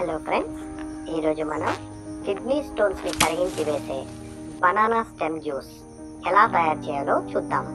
hello friends ఈరోజు మనం kidney stones ని కరిగించి వేసే బనానా స్టెమ్ జ్యూస్ ఎలా తయారు చేయాలో చూద్దాం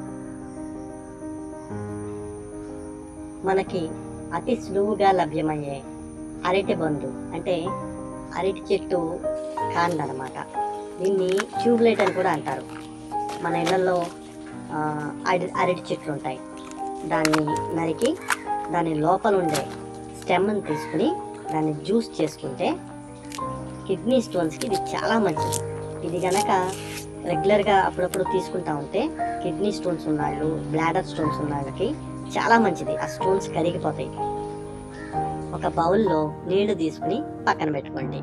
మనకి అతి సులువుగా లభ్యమయ్యే అరటి బందు అంటే అరటి చెట్టు కాందనమాట దీన్ని ట్యూబ్లైట్ అని కూడా అంటారు మన ఇళ్ళల్లో ఆ, అరటి అరటి చెట్లు ఉంటాయి దాన్ని నరికి దాని లోపల ఉండే స్టెమ్ని తీసుకుని దాన్ని జ్యూస్ చేసుకుంటే కిడ్నీ స్టోన్స్కి ఇది చాలా మంచిది ఇది గనక రెగ్యులర్గా అప్పుడప్పుడు తీసుకుంటా ఉంటే కిడ్నీ స్టోన్స్ ఉన్నాళ్ళు బ్లాడర్ స్టోన్స్ ఉన్న వాళ్ళకి చాలా మంచిది ఆ స్టోన్స్ కరిగిపోతాయి ఒక బౌల్లో నీళ్లు తీసుకుని పక్కన పెట్టుకోండి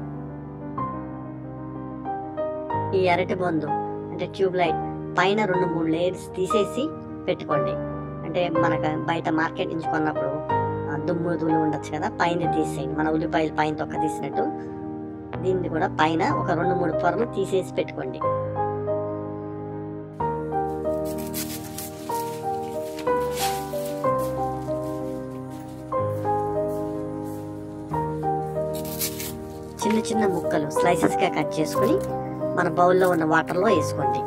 ఈ అరటి బొందు అంటే ట్యూబ్ లైట్ పైన రెండు మూడు లేయర్స్ తీసేసి పెట్టుకోండి అంటే మనకు బయట మార్కెట్ నుంచి కొన్నప్పుడు ఆ, దుమ్ము ధూళి ఉండొచ్చు కదా పైన తీసేయండి మన ఉల్లిపాయలు పైన తొక్క తీసినట్టు దీన్ని కూడా పైన ఒక రెండు మూడు పొరలు తీసేసి పెట్టుకోండి చిన్న చిన్న ముక్కలు స్లైసెస్ గా కట్ చేసుకుని మన బౌల్లో ఉన్న వాటర్లో వేసుకోండి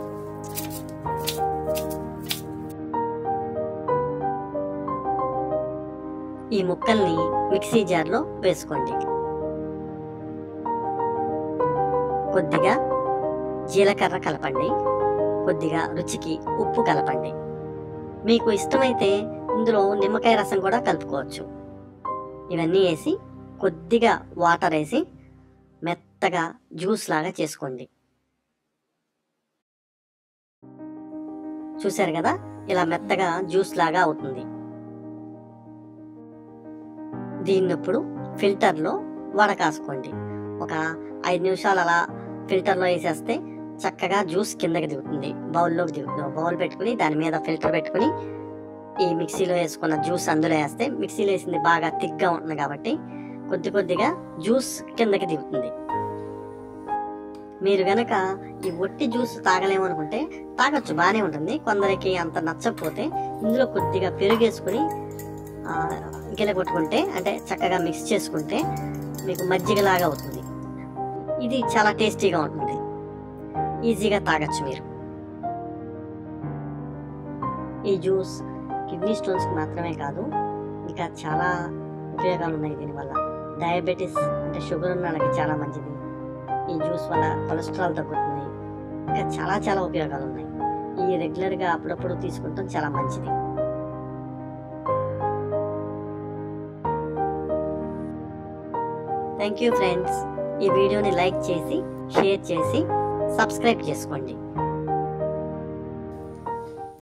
ఈ ముక్కల్ని మిక్సీ జార్లో వేసుకోండి కొద్దిగా జీలకర్ర కలపండి కొద్దిగా రుచికి ఉప్పు కలపండి మీకు ఇష్టమైతే ఇందులో నిమ్మకాయ రసం కూడా కలుపుకోవచ్చు ఇవన్నీ వేసి కొద్దిగా వాటర్ వేసి మెత్తగా జ్యూస్ లాగా చేసుకోండి చూశారు కదా ఇలా మెత్తగా జ్యూస్ లాగా అవుతుంది దీన్ని ఇప్పుడు ఫిల్టర్లో వడకాసుకోండి ఒక ఐదు నిమిషాలు అలా ఫిల్టర్లో వేసేస్తే చక్కగా జ్యూస్ కిందకి దిగుతుంది బౌల్లోకి దిగుతుంది బౌల్ పెట్టుకుని దాని మీద ఫిల్టర్ పెట్టుకుని ఈ మిక్సీలో వేసుకున్న జ్యూస్ అందులో వేస్తే మిక్సీలో వేసింది బాగా థిక్గా ఉంటుంది కాబట్టి కొద్ది కొద్దిగా జ్యూస్ కిందకి దిగుతుంది మీరు గనక ఈ ఒట్టి జ్యూస్ తాగలేమనుకుంటే తాగొచ్చు బాగానే ఉంటుంది కొందరికి అంత నచ్చకపోతే ఇందులో కొద్దిగా పెరుగేసుకుని ఆ, గిల కొట్టుకుంటే అంటే చక్కగా మిక్స్ చేసుకుంటే మీకు మజ్జిగలాగా అవుతుంది ఇది చాలా టేస్టీగా ఉంటుంది ఈజీగా తాగొచ్చు మీరు ఈ జ్యూస్ కిడ్నీ స్టోన్స్కి మాత్రమే కాదు ఇంకా చాలా ఉపయోగాలు ఉన్నాయి దీనివల్ల డయాబెటీస్ అంటే షుగర్ ఉన్న వాళ్ళకి చాలా మంచిది ఈ జ్యూస్ వల్ల కొలెస్ట్రాల్ తగ్గుతుంది ఇంకా చాలా చాలా ఉపయోగాలు ఉన్నాయి ఈ రెగ్యులర్గా అప్పుడప్పుడు తీసుకుంటాం చాలా మంచిది థ్యాంక్ యూ ఫ్రెండ్స్ ఈ వీడియోని లైక్ చేసి షేర్ చేసి సబ్స్క్రైబ్ చేసుకోండి